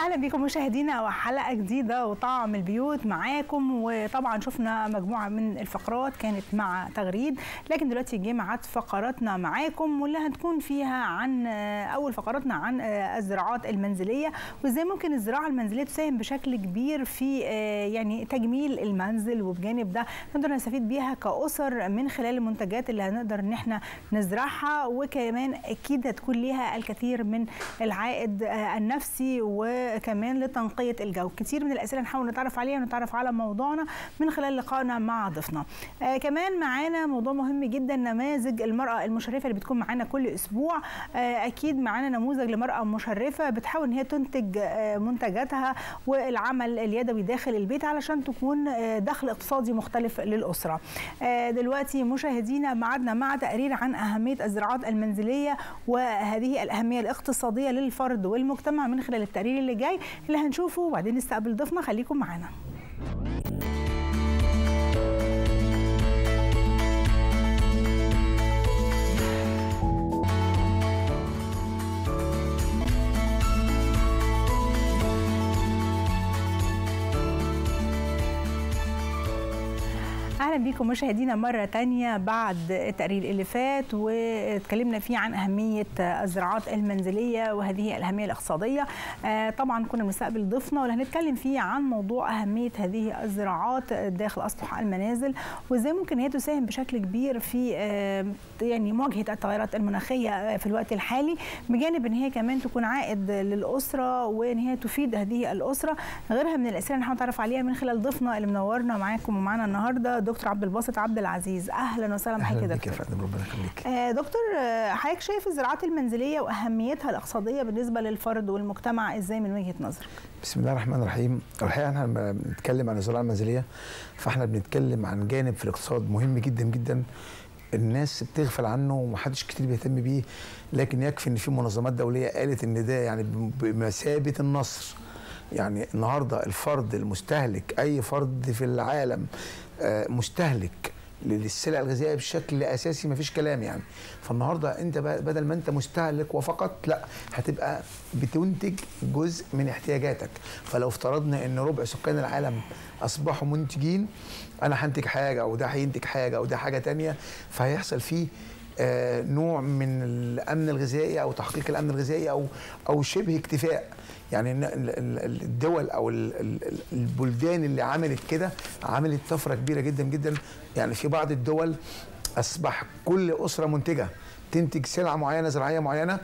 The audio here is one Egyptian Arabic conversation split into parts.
اهلا بكم مشاهدينا وحلقه جديده وطعم البيوت معاكم وطبعا شفنا مجموعه من الفقرات كانت مع تغريد لكن دلوقتي جه ميعاد فقراتنا معاكم واللي هتكون فيها عن اول فقراتنا عن الزراعات المنزليه وازاي ممكن الزراعه المنزليه تساهم بشكل كبير في يعني تجميل المنزل وبجانب ده نقدر نستفيد بيها كاسر من خلال المنتجات اللي هنقدر ان احنا نزرعها وكمان اكيد هتكون ليها الكثير من العائد النفسي وكمان لتنقيه الجو كتير من الاسئله نحاول نتعرف عليها ونتعرف على موضوعنا من خلال لقائنا مع ضيفنا آه كمان معانا موضوع مهم جدا نماذج المراه المشرفه اللي بتكون معانا كل اسبوع آه اكيد معانا نموذج لمراه مشرفه بتحاول ان هي تنتج آه منتجاتها والعمل اليدوي داخل البيت علشان تكون آه دخل اقتصادي مختلف للاسره آه دلوقتي مشاهدينا معدنا مع تقرير عن اهميه الزراعات المنزليه وهذه الاهميه الاقتصاديه للفرد والمجتمع من خلال التقرير اللي جاي اللي هنشوفه وبعدين نستقبل ضيفنا خليكم معانا اهلا بيكم مشاهدينا مره تانية بعد التقرير اللي فات واتكلمنا فيه عن اهميه الزراعات المنزليه وهذه الاهميه الاقتصاديه طبعا كنا بنستقبل ضيفنا واللي هنتكلم فيه عن موضوع اهميه هذه الزراعات داخل اسطح المنازل وازاي ممكن هي تساهم بشكل كبير في يعني مواجهه التغيرات المناخيه في الوقت الحالي بجانب ان هي كمان تكون عائد للاسره وان هي تفيد هذه الاسره غيرها من الاسئله اللي هنحاول نتعرف عليها من خلال ضيفنا اللي منورنا معاكم ومعانا النهارده دكتور عبد الباسط عبد العزيز اهلا وسهلا بحضرتك اهلا بك يا فندم ربنا يخليك آه دكتور حضرتك شايف الزراعات المنزليه واهميتها الاقتصاديه بالنسبه للفرد والمجتمع ازاي من وجهه نظرك بسم الله الرحمن الرحيم الحقيقه احنا لما بنتكلم عن الزراعه المنزليه فاحنا بنتكلم عن جانب في الاقتصاد مهم جدا جدا الناس بتغفل عنه ومحدش كتير بيهتم بيه لكن يكفي ان في منظمات دوليه قالت ان ده يعني بمثابه النصر يعني النهارده الفرد المستهلك اي فرد في العالم مستهلك للسلع الغذائيه بشكل اساسي مفيش كلام يعني فالنهارده انت بدل ما انت مستهلك وفقط لا هتبقى بتنتج جزء من احتياجاتك فلو افترضنا ان ربع سكان العالم اصبحوا منتجين انا هنتج حاجه وده هينتج حاجه وده حاجه تانية فهيحصل فيه آه نوع من الامن الغذائي او تحقيق الامن الغذائي او او شبه اكتفاء يعني الدول او البلدان اللي عملت كده عملت طفره كبيره جدا جدا يعني في بعض الدول اصبح كل اسره منتجه تنتج سلعه معينه زراعيه معينه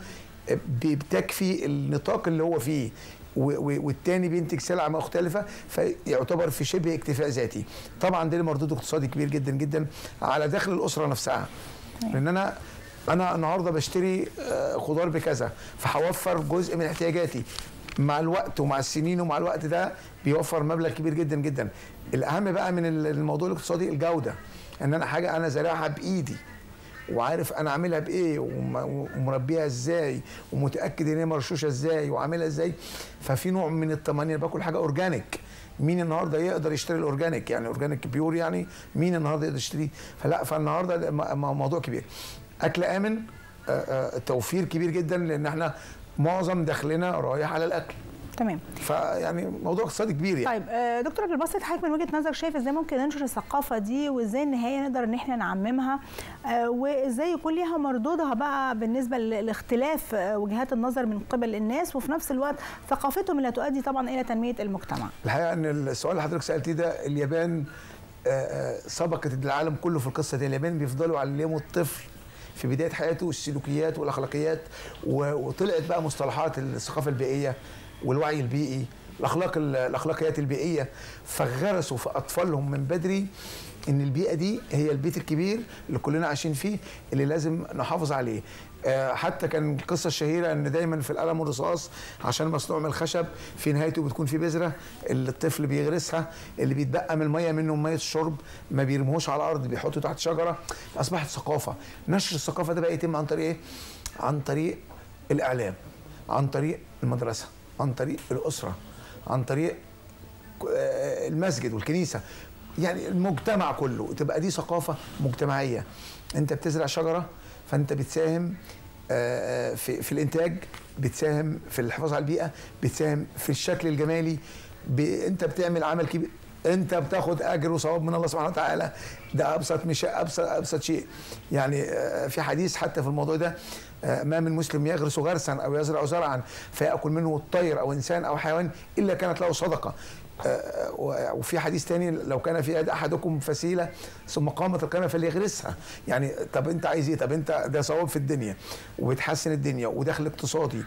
بتكفي النطاق اللي هو فيه والتاني بينتج سلعه مختلفه فيعتبر في شبه اكتفاء ذاتي طبعا ده مردود اقتصادي كبير جدا جدا على دخل الاسره نفسها لان انا انا النهارده بشتري خضار بكذا فهوفر جزء من احتياجاتي مع الوقت ومع السنين ومع الوقت ده بيوفر مبلغ كبير جدا جدا الاهم بقى من الموضوع الاقتصادي الجوده ان انا حاجه انا زارعها بايدي وعارف انا عاملها بايه ومربيها ازاي ومتاكد ان هي مرشوشه ازاي وعاملها ازاي ففي نوع من الطمانينه باكل حاجه اورجانيك مين النهارده يقدر يشتري الاورجانيك يعني اورجانيك بيور يعني مين النهارده يقدر يشتريه فلا فالنهارده موضوع كبير اكل امن توفير كبير جدا لان احنا معظم دخلنا رايح على الاكل تمام فيعني موضوع اقتصادي كبير يعني طيب دكتور عبد الباسط حضرتك من وجهه نظرك شايف ازاي ممكن ننشر الثقافه دي وازاي ان هي نقدر ان احنا نعممها وازاي يكون ليها مردودها بقى بالنسبه لاختلاف وجهات النظر من قبل الناس وفي نفس الوقت ثقافتهم اللي هتؤدي طبعا الى تنميه المجتمع الحقيقه ان السؤال اللي حضرتك سالتيه ده اليابان سبقت العالم كله في القصه دي اليابان بيفضلوا يعلموا الطفل في بدايه حياته السلوكيات والاخلاقيات وطلعت بقى مصطلحات الثقافه البيئيه والوعي البيئي الاخلاق الاخلاقيات البيئيه فغرسوا في اطفالهم من بدري ان البيئه دي هي البيت الكبير اللي كلنا عايشين فيه اللي لازم نحافظ عليه حتى كان القصه الشهيره ان دايما في القلم والرصاص عشان مصنوع من الخشب في نهايته بتكون في بذره اللي الطفل بيغرسها اللي بيتبقى من الميه منه ميه الشرب ما بيرموهوش على الارض بيحطه تحت شجره اصبحت ثقافه نشر الثقافه ده بقى يتم عن طريق ايه عن طريق الاعلام عن طريق المدرسه عن طريق الاسره عن طريق المسجد والكنيسه يعني المجتمع كله تبقى دي ثقافه مجتمعيه انت بتزرع شجره فانت بتساهم في في الانتاج بتساهم في الحفاظ على البيئه بتساهم في الشكل الجمالي ب... انت بتعمل عمل كبير انت بتاخد اجر وثواب من الله سبحانه وتعالى ده ابسط مش ابسط ابسط شيء يعني آه، في حديث حتى في الموضوع ده آه، ما من مسلم يغرس غرسا او يزرع زرعا فياكل منه الطير او انسان او حيوان الا كانت له صدقه آه، و- وفي حديث تاني لو كان في يد احدكم فسيله ثم قامت القيامه فليغرسها يعني طب انت عايز ايه طب انت ده ثواب في الدنيا وبتحسن الدنيا ودخل اقتصادي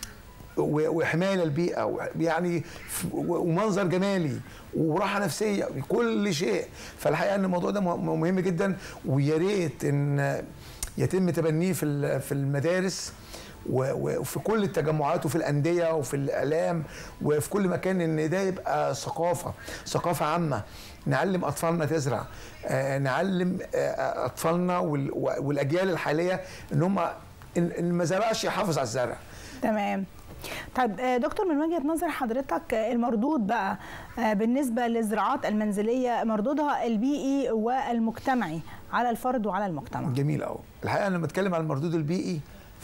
و- وحمايه للبيئه و- يعني ف- و- ومنظر جمالي وراحه نفسيه كل شيء فالحقيقه ان الموضوع ده مه- مهم جدا ويا ريت ان يتم تبنيه في ال- في المدارس و- و- وفي كل التجمعات وفي الانديه وفي الاعلام وفي كل مكان ان ده يبقى ثقافه ثقافه عامه نعلم اطفالنا تزرع آه، نعلم آه، اطفالنا وال- والاجيال الحاليه ان هم ان إن ما زرعش يحافظ على الزرع تمام طيب آه، دكتور من وجهه نظر حضرتك آه، المردود بقى آه، بالنسبه للزراعات المنزليه مردودها البيئي والمجتمعي على الفرد وعلى المجتمع جميل قوي الحقيقه لما اتكلم عن المردود البيئي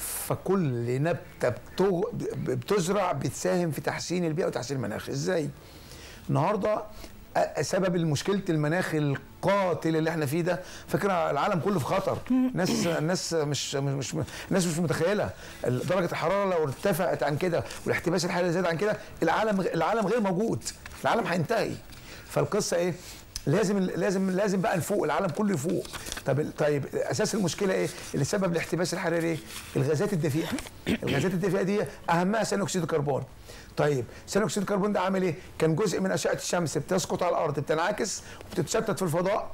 فكل نبته بتغ... بتزرع بتساهم في تحسين البيئه وتحسين المناخ ازاي النهارده أ- سبب المشكله المناخ القاتل اللي احنا فيه ده فكره العالم كله في خطر ناس الناس مش مش مش الناس مش متخيله درجه الحراره لو ارتفعت عن كده والاحتباس الحراري زاد عن كده العالم العالم غير موجود العالم هينتهي فالقصه ايه لازم لازم لازم بقى نفوق العالم كله يفوق طب طيب اساس المشكله ايه اللي سبب الاحتباس الحراري ايه الغازات الدفيئه الغازات الدفيئه دي اهمها ثاني اكسيد الكربون طيب ثاني اكسيد الكربون ده عامل ايه كان جزء من اشعه الشمس بتسقط على الارض بتنعكس وبتتشتت في الفضاء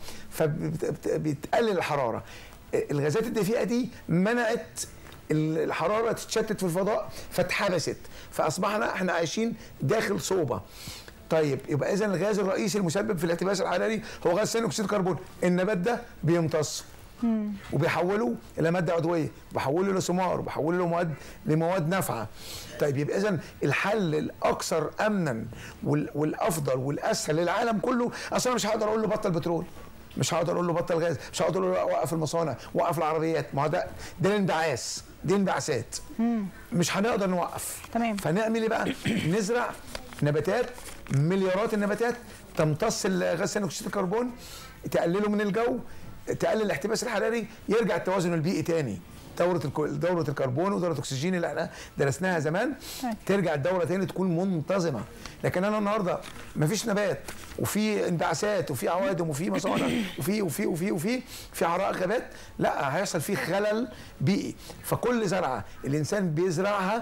فبتقلل الحراره الغازات الدفيئه دي منعت الحراره تتشتت في الفضاء فاتحبست فاصبحنا احنا عايشين داخل صوبه طيب يبقى اذا الغاز الرئيسي المسبب في الاحتباس الحراري هو غاز ثاني اكسيد الكربون النبات ده بيمتص وبيحوله الى ماده عضويه بيحوله الى ثمار وبيحوله له مواد لمواد نافعه طيب يبقى اذا الحل الاكثر امنا وال- والافضل والاسهل للعالم كله اصلا مش هقدر اقول له بطل بترول مش هقدر اقول له بطل غاز مش هقدر اقول له وقف المصانع وقف العربيات ما هو ده ده الانبعاث دي انبعاثات مش هنقدر نوقف تمام. فنعمل ايه بقى نزرع نباتات مليارات النباتات تمتص غاز ثاني اكسيد الكربون تقلله من الجو تقلل الاحتباس الحراري يرجع التوازن البيئي تاني دورة الكو- دورة الكربون ودورة الأكسجين اللي احنا درسناها زمان طيب. ترجع الدورة تاني تكون منتظمة لكن أنا النهاردة مفيش نبات وفي انبعاثات وفي عوادم وفي مصانع وفي وفي وفي وفي في عراء غابات لا هيحصل فيه خلل بيئي فكل زرعة الإنسان بيزرعها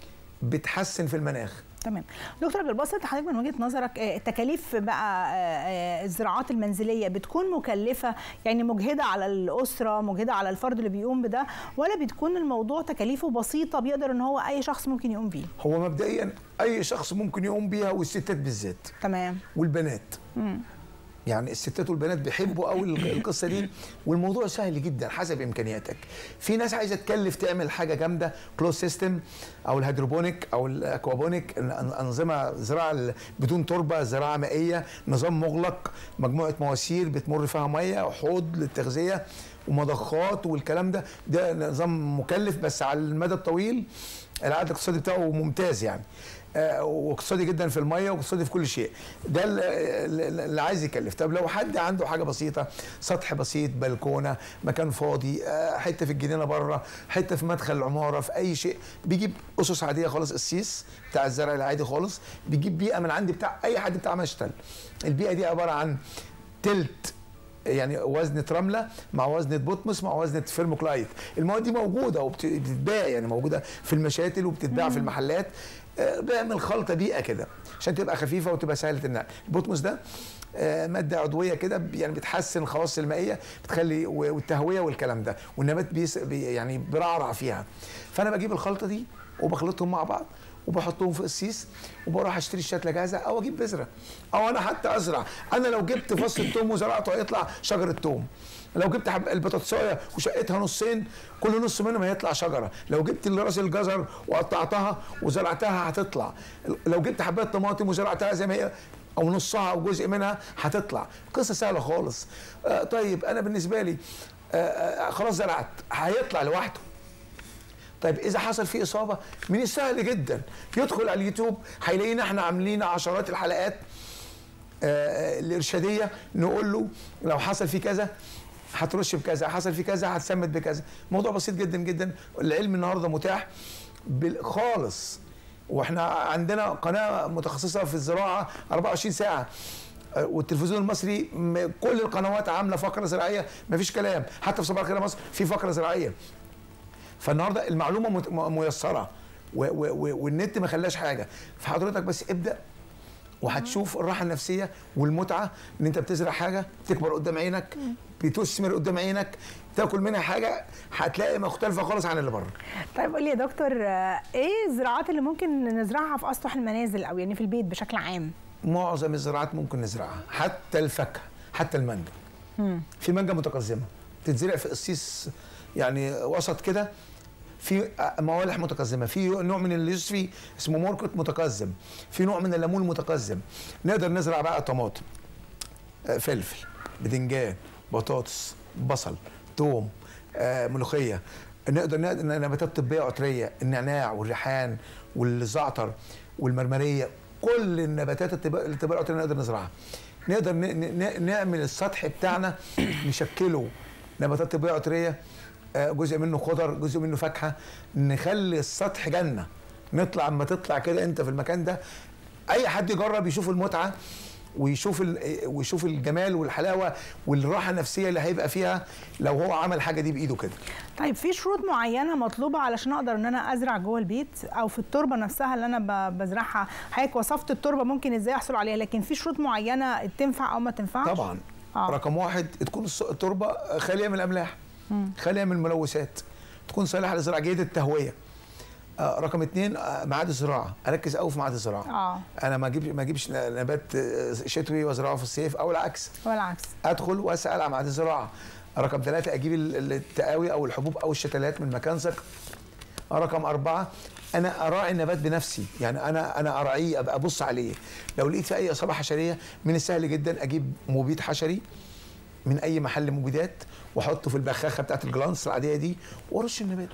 بتحسن في المناخ تمام دكتور عبد الباسط حضرتك من وجهه نظرك آه، التكاليف بقى آه، آه، الزراعات المنزليه بتكون مكلفه يعني مجهده على الاسره مجهده على الفرد اللي بيقوم بده ولا بتكون الموضوع تكاليفه بسيطه بيقدر ان هو اي شخص ممكن يقوم بيه هو مبدئيا أي شخص ممكن يقوم بيها والستات بالذات تمام والبنات مم. يعني الستات والبنات بيحبوا قوي القصه دي والموضوع سهل جدا حسب امكانياتك في ناس عايزه تكلف تعمل حاجه جامده كلوز سيستم او الهيدروبونيك او الاكوابونيك أن- انظمه زراعه ال- بدون تربه زراعه مائيه نظام مغلق مجموعه مواسير بتمر فيها ميه وحوض للتغذيه ومضخات والكلام ده ده نظام مكلف بس على المدى الطويل العائد الاقتصادي بتاعه ممتاز يعني آه، واقتصادي جدا في الميه واقتصادي في كل شيء ده ال- ال- اللي عايز يكلف طب لو حد عنده حاجه بسيطه سطح بسيط بلكونه مكان فاضي آه، حته في الجنينه بره حته في مدخل العماره في اي شيء بيجيب اسس عاديه خالص السيس بتاع الزرع العادي خالص بيجيب بيئه من عندي بتاع اي حد بتاع مشتل البيئه دي عباره عن تلت يعني وزنة رملة مع وزنة بطمس مع وزنة فيرموكلايت المواد دي موجودة وبتتباع يعني موجودة في المشاتل وبتتباع في المحلات آه، بعمل خلطة بيئة كده عشان تبقى خفيفة وتبقى سهلة النقل البطمس ده آه، مادة عضوية كده ب- يعني بتحسن الخواص المائية بتخلي و- والتهوية والكلام ده والنبات بيس بي يعني بيرعرع فيها فأنا بجيب الخلطة دي وبخلطهم مع بعض وبحطهم في السيس وبروح اشتري الشتله جاهزه او اجيب بذره او انا حتى ازرع انا لو جبت فص التوم وزرعته هيطلع شجره توم لو جبت حب البطاطسايه وشقتها نصين كل نص منهم هيطلع شجره لو جبت راس الجزر وقطعتها وزرعتها هتطلع لو جبت حبات طماطم وزرعتها زي ما هي او نصها او جزء منها هتطلع قصه سهله خالص آه طيب انا بالنسبه لي آه آه خلاص زرعت هيطلع لوحده طيب اذا حصل فيه اصابه من السهل جدا يدخل على اليوتيوب هيلاقينا احنا عاملين عشرات الحلقات آه، الارشاديه نقول له لو حصل فيه كذا هترش بكذا حصل فيه كذا هتسمد بكذا موضوع بسيط جدا جدا العلم النهارده متاح بال- خالص واحنا عندنا قناه متخصصه في الزراعه 24 ساعه آه، والتلفزيون المصري م- كل القنوات عامله فقره زراعيه مفيش كلام حتى في صباح الخير يا مصر في فقره زراعيه فالنهارده المعلومه مت- م- ميسره و- و- و- والنت ما خلاش حاجه فحضرتك بس ابدا وهتشوف الراحه النفسيه والمتعه ان انت بتزرع حاجه تكبر قدام عينك بتثمر قدام عينك تاكل منها حاجه هتلاقي مختلفه خالص عن اللي بره طيب قول لي يا دكتور آه، ايه الزراعات اللي ممكن نزرعها في اسطح المنازل او يعني في البيت بشكل عام معظم الزراعات ممكن نزرعها حتى الفاكهه حتى المانجا في مانجا متقزمه تتزرع في قصيص يعني وسط كده في موالح متقزمه في نوع من اليوسفي اسمه موركوت متقزم في نوع من الليمون متقزم نقدر نزرع بقى طماطم آه، فلفل بدنجان بطاطس بصل توم آه، ملوخيه نقدر نقدر نباتات طبيه عطريه النعناع والريحان والزعتر والمرمريه كل النباتات الطبيه الطبية العطريه نقدر نزرعها نقدر ن- ن- نعمل السطح بتاعنا نشكله نباتات طبيه عطريه آه، جزء منه خضر جزء منه فاكهه نخلي السطح جنه نطلع اما تطلع كده انت في المكان ده اي حد يجرب يشوف المتعه ويشوف ال- ويشوف الجمال والحلاوه والراحه النفسيه اللي هيبقى فيها لو هو عمل حاجه دي بايده كده طيب في شروط معينه مطلوبه علشان اقدر ان انا ازرع جوه البيت او في التربه نفسها اللي انا ب- بزرعها حضرتك وصفت التربه ممكن ازاي احصل عليها لكن في شروط معينه تنفع او ما تنفعش طبعا آه. رقم واحد تكون الس- التربه خاليه من الاملاح خاليه من الملوثات تكون صالحه للزراعه جيده التهويه آه رقم اثنين آه ميعاد الزراعه اركز قوي في ميعاد الزراعه اه انا ما اجيب ما اجيبش نبات آه، شتوي وازرعه في الصيف او العكس والعكس ادخل واسال عن ميعاد الزراعه رقم ثلاثة اجيب ال- التقاوي او الحبوب او الشتلات من مكان ثقه رقم أربعة أنا أراعي النبات بنفسي يعني أنا أنا أراعيه أبقى أبص عليه لو لقيت في أي إصابة حشرية من السهل جدا أجيب مبيد حشري من أي محل مبيدات وأحطه في البخاخة بتاعت الجلانس العادية دي وأرش النبات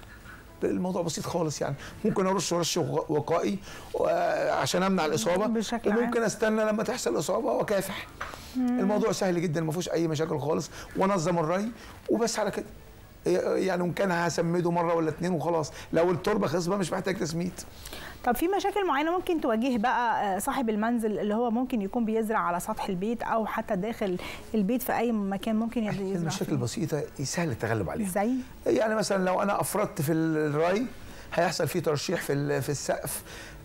الموضوع بسيط خالص يعني ممكن ارش رش وق- وقائي آه، عشان امنع الاصابه بشكل عام. وممكن استنى لما تحصل اصابه واكافح الموضوع سهل جدا ما فيهوش اي مشاكل خالص وانظم الري وبس على كده يعني وان كان هسمده مره ولا اتنين وخلاص لو التربه خصبه مش محتاج تسميد طب في مشاكل معينه ممكن تواجه بقى آه، صاحب المنزل اللي هو ممكن يكون بيزرع على سطح البيت او حتى داخل البيت في اي مكان ممكن يزرع المشاكل فيه؟ البسيطه سهل التغلب عليها زي يعني مثلا لو انا افرطت في الري هيحصل فيه ترشيح في ال- في السقف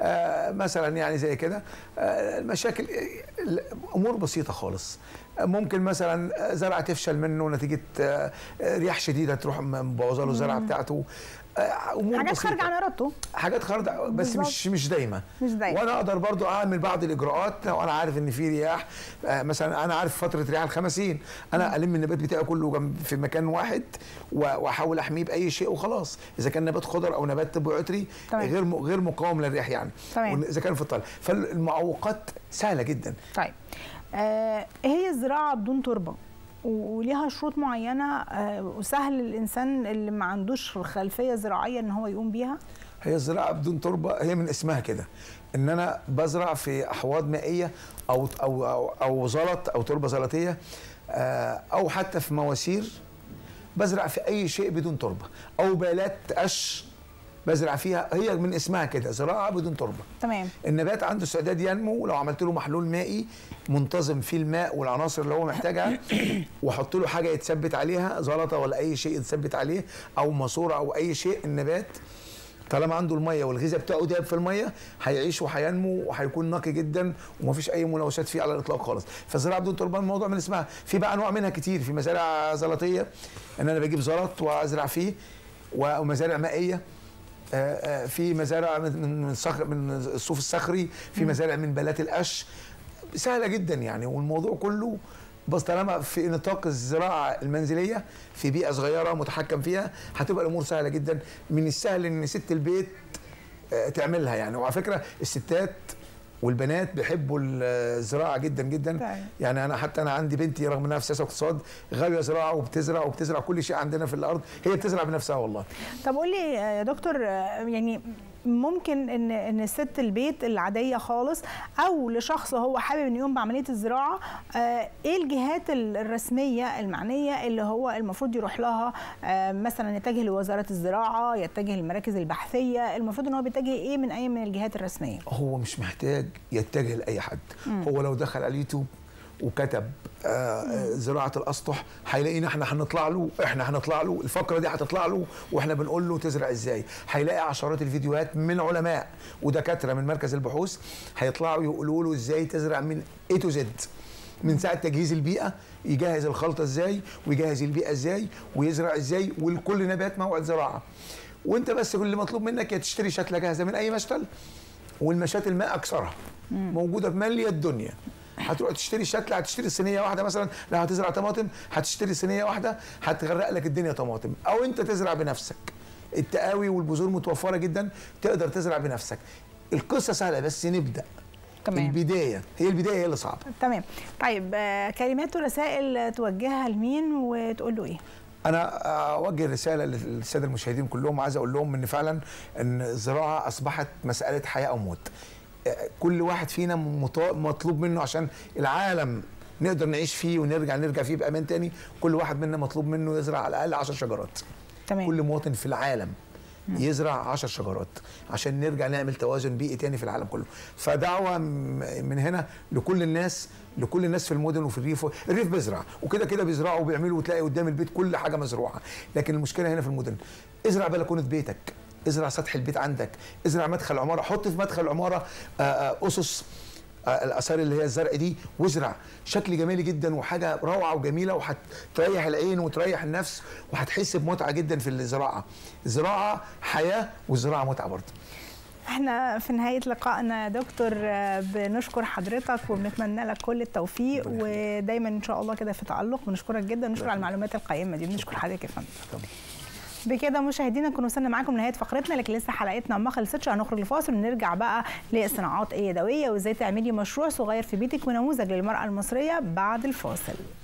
آه مثلا يعني زي كده آه المشاكل آه، امور بسيطه خالص آه، ممكن مثلا زرعه تفشل منه نتيجه آه، رياح شديده تروح مبوظه له الزرعه بتاعته آه، امور حاجات بسيطة. خارجه عن ارادته حاجات خارجه بس بالظبط. مش مش دايما مش دايما. وانا اقدر برضو اعمل بعض الاجراءات لو انا عارف ان في رياح آه، مثلا انا عارف فتره رياح الخمسين انا الم النبات بتاعي كله جنب في مكان واحد و- واحاول احميه باي شيء وخلاص اذا كان نبات خضر او نبات طبي عطري تمام. غير م- غير مقاوم للرياح يعني تمام. اذا كان في الطل فالمعوقات سهله جدا طيب آه إيه هي الزراعه بدون تربه و- وليها شروط معينه آه وسهل الانسان اللي ما عندوش خلفيه زراعيه ان هو يقوم بيها هي الزراعه بدون تربه هي من اسمها كده ان انا بزرع في احواض مائيه او او او, أو زلط او تربه زلطيه آه، او حتى في مواسير بزرع في اي شيء بدون تربه او بالات قش بزرع فيها هي من اسمها كده زراعه بدون تربه تمام النبات عنده استعداد ينمو لو عملت له محلول مائي منتظم فيه الماء والعناصر اللي هو محتاجها واحط له حاجه يتثبت عليها زلطه ولا اي شيء يتثبت عليه او ماسوره او اي شيء النبات طالما عنده الميه والغذاء بتاعه داب في الميه هيعيش وهينمو وهيكون نقي جدا ومفيش اي ملوثات فيه على الاطلاق خالص فالزراعه بدون تربه الموضوع من اسمها في بقى انواع منها كتير في مزارع زلطيه ان انا بجيب زلط وازرع فيه ومزارع مائيه آه، آه، في مزارع من من صخر من الصوف الصخري في مزارع من بلات القش سهله جدا يعني والموضوع كله بس طالما في نطاق الزراعه المنزليه في بيئه صغيره متحكم فيها هتبقى الامور سهله جدا من السهل ان ست البيت آه، تعملها يعني وعلى فكره الستات والبنات بيحبوا الزراعه جدا جدا طيب. يعني انا حتى انا عندي بنتي رغم انها في سياسه واقتصاد غاويه زراعه وبتزرع وبتزرع كل شيء عندنا في الارض هي بتزرع بنفسها والله طب قول لي يا دكتور آه، يعني ممكن ان ان ست البيت العاديه خالص او لشخص هو حابب انه يقوم بعمليه الزراعه آه، ايه الجهات ال- الرسميه المعنيه اللي هو المفروض يروح لها آه، مثلا يتجه لوزاره الزراعه يتجه للمراكز البحثيه المفروض ان هو بيتجه ايه من اي من الجهات الرسميه هو مش محتاج يتجه لاي حد هو لو دخل على اليوتيوب وكتب آه آه، زراعه الاسطح هيلاقينا احنا هنطلع له احنا هنطلع له الفقره دي هتطلع له واحنا بنقول له تزرع ازاي هيلاقي عشرات الفيديوهات من علماء ودكاتره من مركز البحوث هيطلعوا يقولوا له ازاي تزرع من اي تو زد من ساعه تجهيز البيئه يجهز الخلطه ازاي ويجهز البيئه ازاي ويزرع ازاي ولكل نبات موعد زراعه وانت بس كل اللي مطلوب منك يا تشتري شتله جاهزه من اي مشتل والمشاتل ما اكثرها موجوده في ماليه الدنيا هتروح تشتري شتله هتشتري صينيه واحده مثلا لو هتزرع طماطم هتشتري صينيه واحده هتغرق لك الدنيا طماطم او انت تزرع بنفسك التقاوي والبذور متوفره جدا تقدر تزرع بنفسك القصه سهله بس نبدا تمام. البدايه هي البدايه هي اللي صعبه تمام طيب آه، كلمات ورسائل توجهها لمين وتقول له ايه انا اوجه رساله للساده المشاهدين كلهم عايز اقول لهم ان فعلا ان الزراعه اصبحت مساله حياه او موت كل واحد فينا مطا- مطلوب منه عشان العالم نقدر نعيش فيه ونرجع نرجع فيه بامان تاني كل واحد منا مطلوب منه يزرع على الاقل 10 شجرات تمام كل مواطن في العالم يزرع 10 شجرات عشان نرجع نعمل توازن بيئي تاني في العالم كله فدعوه م- من هنا لكل الناس لكل الناس في المدن وفي الريف الريف بيزرع وكده كده بيزرعوا وبيعملوا وتلاقي قدام البيت كل حاجه مزروعه لكن المشكله هنا في المدن ازرع بلكونه بيتك ازرع سطح البيت عندك ازرع مدخل عماره حط في مدخل العماره آه، آه، اسس آه، الاثار اللي هي الزرع دي وازرع شكل جمالي جدا وحاجه روعه وجميله وهتريح العين وتريح النفس وهتحس بمتعه جدا في الزراعه الزراعه حياه والزراعه متعه برضه احنا في نهاية لقائنا يا دكتور آه، بنشكر حضرتك وبنتمنى لك كل التوفيق ودايما ان شاء الله كده في تعلق بنشكرك جدا نشكر على المعلومات القيمة دي بنشكر حضرتك يا فندم طبعا. بكده مشاهدينا نكون وصلنا معاكم لنهايه فقرتنا لكن لسه حلقتنا ما خلصتش هنخرج لفاصل ونرجع بقى للصناعات اليدويه وازاي تعملي مشروع صغير في بيتك ونموذج للمراه المصريه بعد الفاصل